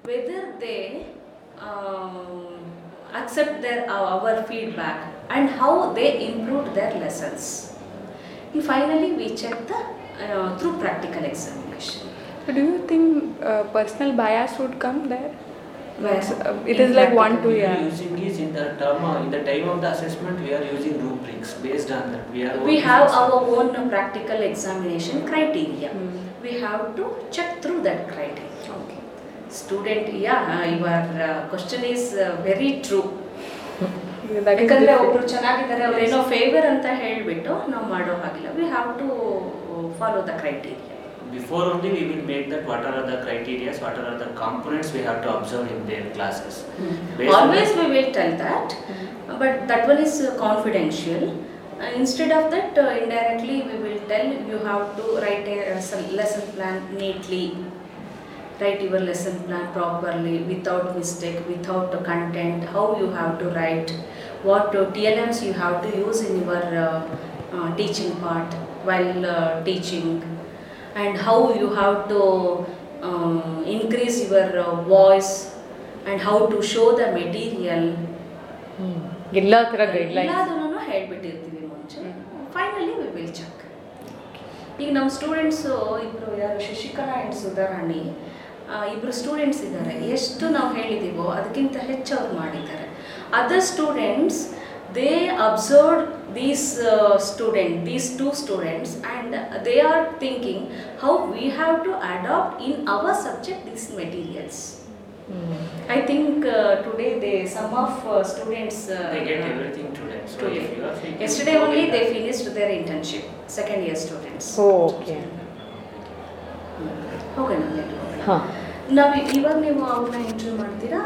whether they um, accept their our feedback and how they improved their lessons. Finally, we check the uh, through practical examination. So do you think uh, personal bias would come there? Where? So, uh, it In is like one practical. to We are yeah. using is in the term, uh, in the time of the assessment, we are using rubrics based on that. We are. We working have for some- our own practical examination criteria. Hmm. We have to check through that criteria. Okay. Student, yeah, uh, your uh, question is uh, very true. Yeah, that is ಯಾಕಂದ್ರೆ different. ಒಬ್ರು ಚೆನ್ನಾಗಿದ್ದಾರೆ ಅವ್ರೇನೋ favour ಅಂತ ಹೇಳ್ಬಿಟ್ಟು ನಾವು ಮಾಡೋ ಹಾಗಿಲ್ಲ we have to follow the criteria Before only we will make that what are the criteria, what are the components we have to observe in their classes. Based on always that- we will tell that but that one is confidential instead of that indirectly we will tell you have to write a lesson plan neatly write your lesson plan properly without mistake without content how you have to write what uh, tlms you have to use in your uh, uh, teaching part while uh, teaching and how you have to um, increase your uh, voice and how to show the material ಎಲ್ಲ ಥರ guidelines ಎಲ್ಲದನ್ನು ಹೇಳ್ಬಿಟ್ಟಿರ್ತೀವಿ ಮುಂಚೆ finally we will check ಈಗ ನಮ್ಮ students ಇಬ್ಬರು ಯಾರು Shashikala and Sudharani ಆ, ಇಬ್ರು ಸ್ಟೂಡೆಂಟ್ಸ್ ಇದ್ದಾರೆ ಎಷ್ಟು ನಾವು ಹೇಳಿದ್ದೀವೋ ಅದಕ್ಕಿಂತ ಹೆಚ್ಚು ಅವ್ರು ಮಾಡಿದ್ದಾರೆ other students they observe these student these two students and they are thinking how we have to adapt in our subject these materials I think today they some of students They get everything today. So Today. if you are thinking Yesterday to only get they that- finished their internship, second year students. Okay ಹೋಗೋಣ ಹಾಂ ನಾವು ಇವಾಗ ನೀವು ಅವ್ರನ್ನ interview ಮಾಡ್ತೀರಾ